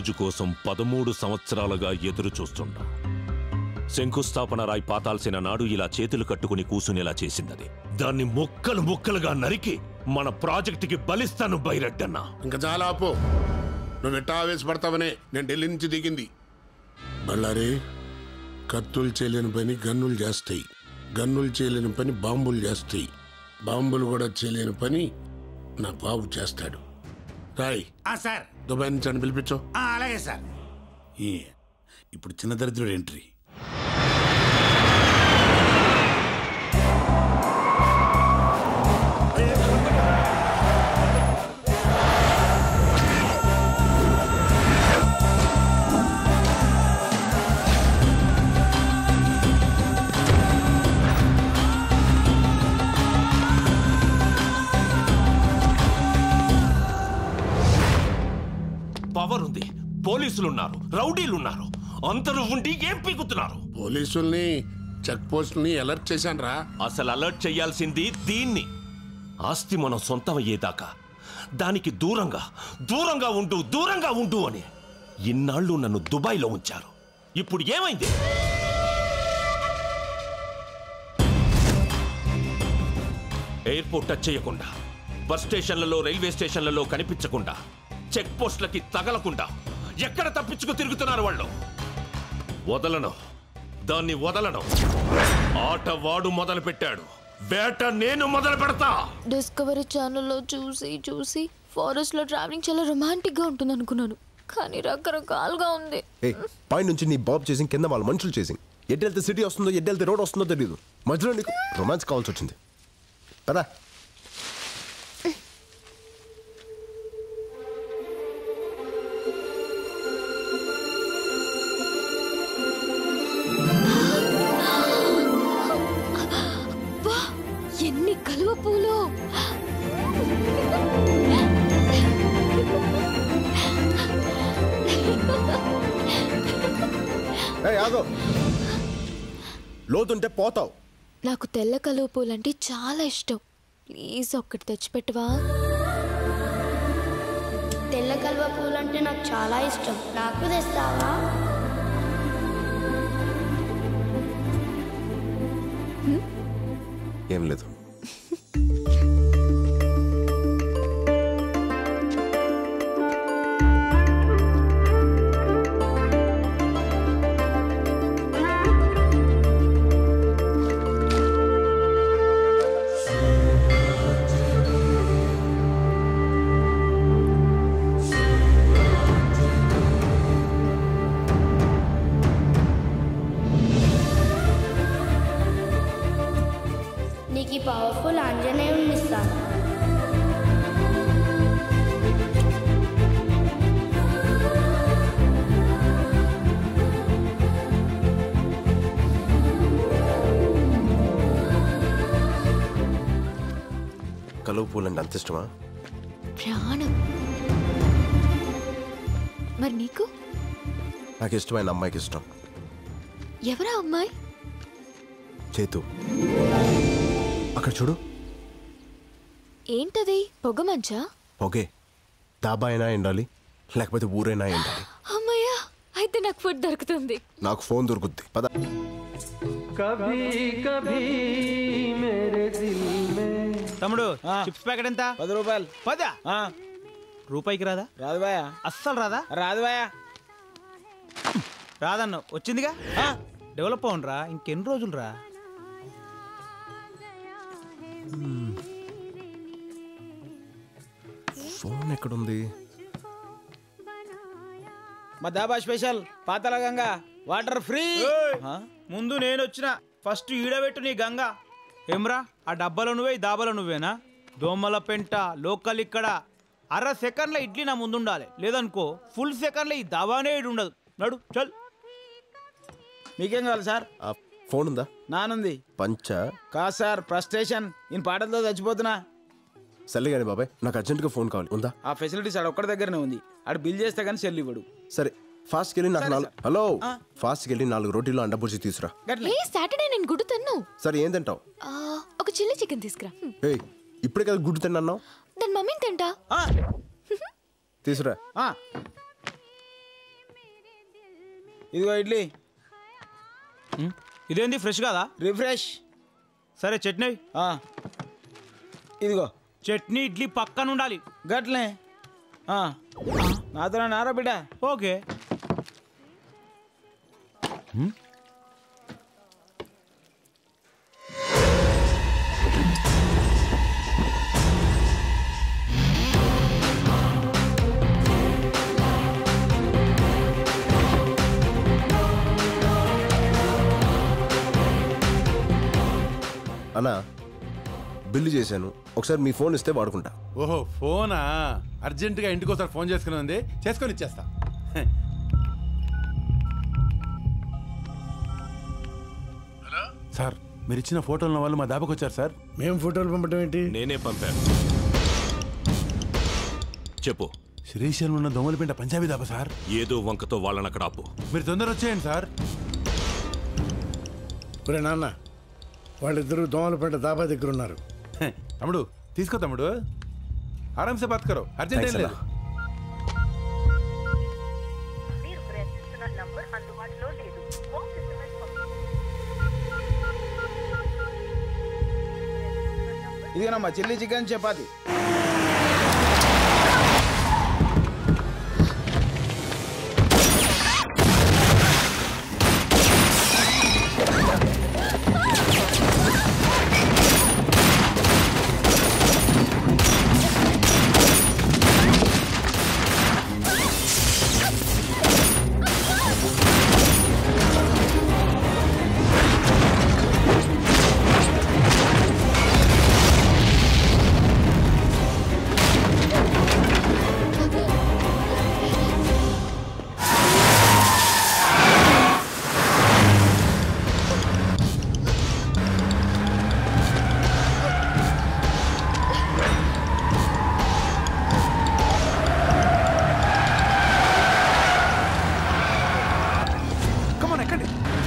రోజు కోసం పదమూడు సంవత్సరాలుగా ఎదురు చూస్తున్నా శంకుస్థాపన రాయి పాతాల్సిన నాడు ఇలా చేతులు కట్టుకుని కూసునేలా చేసిందది దాన్ని ముక్కలు ముక్కలుగా నరికి మన ప్రాజెక్టుకి బలిస్తాను బైరెడ్డన్నా ఇంకా చాలా ఆపు నువ్వు ఎట్టా ఆవేశపడతావనే నేను ఢిల్లీ నుంచి దిగింది బళ్ళారి కత్తులు చేయలేని పని గన్నులు చేస్తాయి గన్నులు చేయలేని పని బాంబులు చేస్తాయి బాంబులు కూడా చేయలేని పని నా బాబు చేస్తాడు రాయ్ ఆ సార్ దుబాయ్ నుంచి అని పిలిపించు ఆ, అలాగే సార్ ఈ ఇప్పుడు చిన్న దరిద్రుడు ఎంట్రీ పవర్ ఉంది పోలీసులున్నారు రౌడీలున్నారు అందరూ ఉండి ఏం పీకుతున్నారు పోలీసుల్ని చెక్ పోస్టుల్ని అలర్ట్ చేశాను రా అసలు అలర్ట్ చేయాల్సింది దీన్ని ఆస్తి మనం సొంతం అయ్యేదాకా దానికి దూరంగా దూరంగా ఉండు దూరంగా ఉండు అని ఇన్నాళ్ళు నన్ను దుబాయ్లో ఉంచారు ఇప్పుడు ఏమైంది ఎయిర్పోర్ట్ టచ్ చేయకుండా బస్ స్టేషన్లలో రైల్వే స్టేషన్లలో కనిపించకుండా చెక్ పోస్టులకి తగలకుండా ఎక్కడ తప్పించుకు తిరుగుతున్నారు వాళ్ళు వదలను దాన్ని వదలను ఆట వాడు మొదలు పెట్టాడు వేట నేను మొదలు పెడతా డిస్కవరీ ఛానల్లో చూసి చూసి ఫారెస్ట్ లో ట్రావెలింగ్ చాలా రొమాంటిక్ గా ఉంటుంది అనుకున్నాను కానీ రకరకాలుగా ఉంది ఏ పై నుంచి నీ బాబ్ చేసింగ్ కింద వాళ్ళ మనుషులు చేసింగ్ ఎడ్డు వెళ్తే సిటీ వస్తుందో ఎడ్డు వెళ్తే రోడ్ వస్తుందో తెలియదు మధ్యలో నీకు రొమాన్స్ కావాల్సి వచ్చింది పదా వా ఎన్ని కలువ పూలు ఏ ఆగో లోతుంటే పోతావు నాకు తెల్ల కలువ పూలు అంటే చాలా ఇష్టం ప్లీజ్ ఒక్కటి తెచ్చిపెట్టవా తెల్ల కలువ పూలు అంటే నాకు చాలా ఇష్టం నాకు తెస్తావా ఏం లేదు నీకు ఈ పవర్ఫుల్ ఆంజనేయుని ఇస్తాను కలువ పూలు అంటే అంత ఇష్టమా ప్రాణం మరి నీకు నాకు ఇష్టమైన అమ్మాయికి ఇష్టం ఎవరా అమ్మాయి చేతు అక్కడ చూడు ఏంటది పొగ మంచా ఓకే డాబా అయినా ఎండాలి లేకపోతే ఊరైనా ఎండాలి అమ్మయ్యా అయితే నాకు ఫుడ్ దొరుకుతుంది నాకు ఫోన్ దొరుకుద్ది పద తమ్ముడు చిప్స్ ప్యాకెట్ ఎంత పది రూపాయలు పదా ఆ, రూపాయికి రాదా రాదు బాయా అస్సలు రాదా రాదు బాయా రాదన్న వచ్చిందిగా డెవలప్ అవునరా ఇంకెన్ని రోజులు రా ఫోన్ ఎక్కడుంది మా dhaba special Patala Ganga water free ఆ? ముందు నేను వచ్చిన ఫస్ట్ ఈడబెట్టు నీ గంగ ఏమ్రా ఆ డబ్బాలో నువ్వే ఈ దాబాలో నువ్వేనా దోమల పెంట లోకల్ ఇక్కడ అర సెకండ్ల ఇడ్లీ నా ముందు ఉండాలి లేదనుకో ఫుల్ సెకండ్లో ఈ దాబానే ఈడు ఉండదు నడు చల్ మీకేం కావాలి సార్ ఆ ఫోన్ ఉందా నానుంది పంచ కాదు సార్ ఫ్రస్ట్రేషన్ నేను పాటలతో చచ్చిపోతున్నా సర్లే కానీ బాబాయ్ నాకు అర్జెంటుగా ఫోన్ కావాలి ఉందా ఆ ఫెసిలిటీస్ ఆడ ఒక్కడి దగ్గరనే ఉంది ఆడు బిల్ చేస్తే కానీ సెల్ ఇవ్వడు సరే ఫాస్ట్కి వెళ్ళి నాకు సరే, నాలుగు సార్. హలో ఆ. ఫాస్ట్కి వెళ్ళి నాలుగు రోటీలు అండబుర్జీ తీసురా గట్లే ఏ సాటర్డే నేను గుడ్డు తిన్ను సరే ఏం తింటావు ఆ, ఒక చిల్లీ చికెన్ తీసుకురా హ్మ్. ఏయ్ ఇప్పుడే కదా గుడ్డు తిన్నావు దాని మమ్మీని తింటా ఆ, తీసురా ఆ. ఇదిగో ఇడ్లీ ఉమ్, ఇదేంది ఫ్రెష్ కాదా రిఫ్రెష్ సరే చట్నీ ఆ. ఇదిగో చట్నీ ఇడ్లీ పక్కన ఉండాలి గట్లే ఆ. నాతో నారా బిడ్డ ఓకే అన్నా బిల్లు చేశాను ఒకసారి మీ ఫోన్ ఇస్తే వాడుకుంటా ఓహో ఫోనా అర్జెంటుగా ఇంటికి ఒకసారి ఫోన్ చేసుకుని ఉంది చేసుకొని ఇచ్చేస్తా సార్ మీరు ఇచ్చిన ఫోటోల వాళ్ళు మా దాబాకి వచ్చారు సార్ మేము ఫోటోలు పంపడం ఏంటి నేనే పంపాను చెప్పు శ్రీశైలం ఉన్న దొంగలపింట పంజాబీ దాబా సార్ ఏదో వంకతో వాళ్ళని అక్కడ ఆపు మీరు తొందర వచ్చేయండి సార్ ఒరే నాన్న వాళ్ళిద్దరూ దోమలపేట దాబా దగ్గర ఉన్నారు హే, తమ్ముడు తీసుకో తమ్ముడు ఆరామ్సే బాత్ కరో అర్జెంట్ ఏం Thanks లేదు మీరు ప్రయత్నిస్తున్న నంబర్ అందుబాటులో లేదు వాయిస్ SMS పంపి- ఇదిగోనమ్మా చిల్లీ చికెన్ చపాతి కమాన్ ఎక్కండి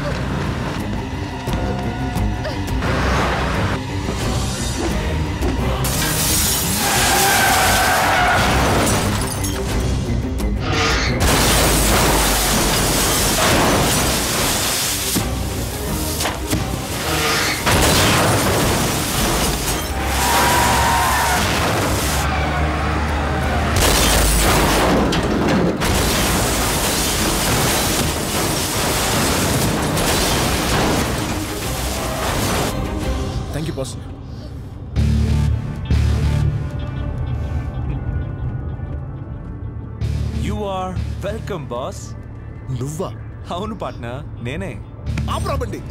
thank you boss you are welcome boss నువ్వా అవును పార్ట్నర్ నేనే ఆపరాబండి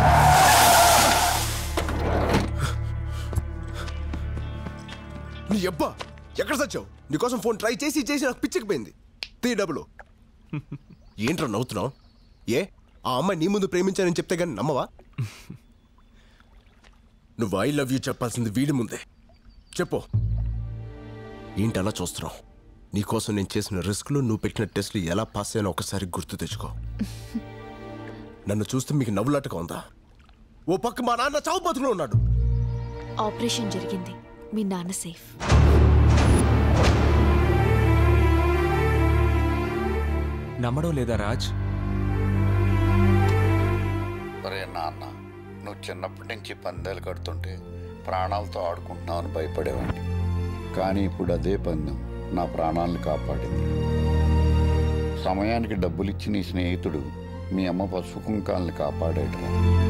నీ అబ్బా ఎక్కడ సచ్చావు నీకోసం ఫోన్ ట్రై చేసి చేసి నాకు పిచ్చికిపోయింది తీ డబ్బులు ఏంట్రా నవ్వుతున్నావు ఏ ఆ అమ్మాయి నీ ముందు ప్రేమించానని చెప్తే కానీ నమ్మవా నువ్వు ఐ లవ్ యూ చెప్పాల్సింది వీడి ముందే చెప్పు ఏంటి అలా చూస్తున్నావు నీకోసం నేను చేసిన రిస్క్లు నువ్వు పెట్టిన టెస్ట్లు ఎలా పాస్ అయ్యానో ఒకసారి గుర్తు తెచ్చుకో నన్ను చూస్తే మీకు నవ్వులాటగా ఉందా ఓ పక్క మా నాన్న చావు బతుకులో ఉన్నాడు ఆపరేషన్ జరిగింది మీ నాన్న సేఫ్ నమ్మడం లేదా రాజ్ ఒరే నాన్న నువ్వు చిన్నప్పటి నుంచి పందాలు కడుతుంటే ప్రాణాలతో ఆడుకుంటున్నావని భయపడేవాడిని కానీ ఇప్పుడు అదే పందెం నా ప్రాణాలను కాపాడింది సమయానికి డబ్బులిచ్చి నీ స్నేహితుడు మీ అమ్మ పసుపు కుంకాలని కాపాడేటరా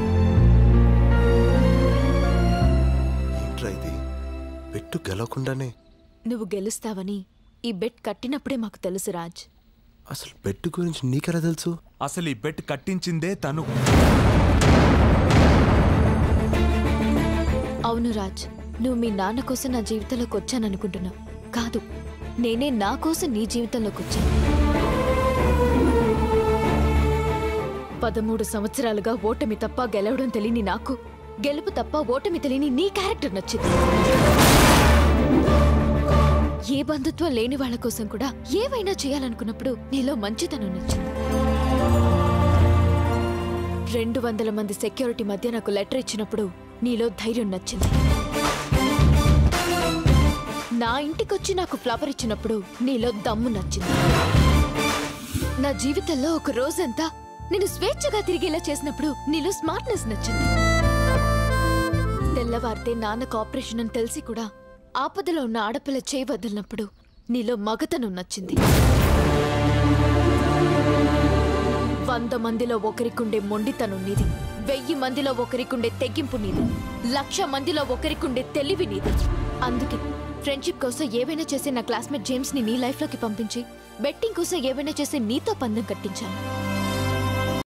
ఏంట్రా ఇది పెట్టు గెలవకుండానే నువ్వు గెలుస్తావని ఈ బెట్ కట్టినప్పుడే మాకు తెలుసు రాజ్ అసలు పెట్టు గురించి నీకెలా తెలుసు అసలు ఈ బెట్ కట్టించిందే తను అవును రాజ్ నువ్వు మీ నాన్న కోసం నా జీవితంలోకి వచ్చాననుకుంటున్నావు కాదు నేనే నా కోసం నీ జీవితంలోకి వచ్చాను పదమూడు సంవత్సరాలుగా ఓటమి తప్ప గెలవడం తెలియని నాకు గెలుపు తప్ప ఓటమి తెలియని నీ క్యారెక్టర్ నచ్చింది ఏ బంధుత్వం లేని వాళ్ళ కోసం కూడా ఏవైనా చేయాలనుకున్నప్పుడు నీలో మంచితనం నచ్చింది రెండు వందల మంది సెక్యూరిటీ మధ్య నాకు లెటర్ ఇచ్చినప్పుడు నీలో ధైర్యం నచ్చింది నా ఇంటికొచ్చి నాకు ఫ్లవర్ ఇచ్చినప్పుడు నీలో దమ్ము నచ్చింది నా జీవితంలో ఒక రోజంతా నేను స్వేచ్ఛగా తిరిగేలా చేసినప్పుడు నీలో స్మార్ట్నెస్ నచ్చింది తెల్లవారితే నాన్నకు ఆపరేషన్ అని తెలిసి కూడా ఆపదలో ఉన్న ఆడపిల్ల చేయి వదిలినప్పుడు నీలో మగతనం నచ్చింది వంద మందిలో ఒకరికుండే మొండితనం నీది వెయ్యి మందిలో ఒకరికుండే తెగింపు నీది లక్ష మందిలో ఒకరికుండే తెలివి నీది అందుకే ఫ్రెండ్షిప్ కోసం ఏవైనా చేసే నా క్లాస్మేట్ జేమ్స్ ని నీ లైఫ్ లోకి పంపించి బెట్టింగ్ కోసం ఏవైనా చేసే నీతో పందెం కట్టించాను